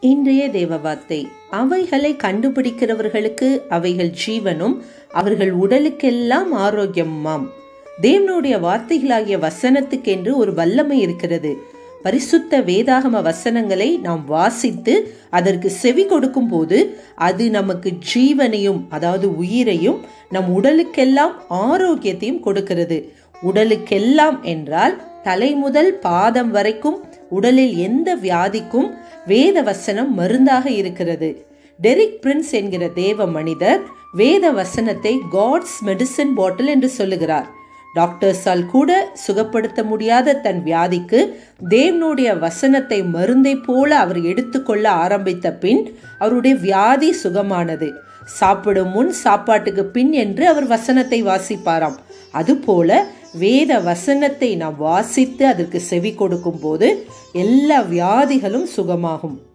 இன்றைய தேவ வார்த்தை அவைகளை கண்டுபிடிக்கிறவர்களுக்கு அவைகள் ஜீவனும் அவர்கள் உடலுக்கெல்லாம் ஆரோக்கியமாம் தேவனுடைய வார்த்தைகளாகிய வசனத்துக்கென்று ஒரு வல்லமை இருக்கிறது பரிசுத்த வேதாகம வசனங்களை நாம் வாசித்து அதற்கு செவி கொடுக்கும் போது அது நமக்கு ஜீவனையும் அதாவது உயிரையும் நம் உடலுக்கெல்லாம் ஆரோக்கியத்தையும் கொடுக்கிறது உடலுக்கெல்லாம் என்றால் தலை முதல் பாதம் வரைக்கும் உடலில் எந்த வியாதிக்கும் வேத வசனம் மருந்தாக இருக்கிறது டெரிக் பிரின்ஸ் என்கிற தேவ மனிதர் வேத வசனத்தை காட்ஸ் மெடிசன் பாட்டில் என்று சொல்லுகிறார் டாக்டர்ஸால் கூட சுகப்படுத்த முடியாத தன் வியாதிக்கு தேவனுடைய வசனத்தை மருந்தை போல அவர் எடுத்துக்கொள்ள ஆரம்பித்த பின் அவருடைய வியாதி சுகமானது சாப்பிடும் முன் சாப்பாட்டுக்கு பின் என்று அவர் வசனத்தை வாசிப்பாராம் அதுபோல வேத வசனத்தை நாம் வாசித்து அதற்கு செவி கொடுக்கும் போது எல்லா வியாதிகளும் சுகமாகும்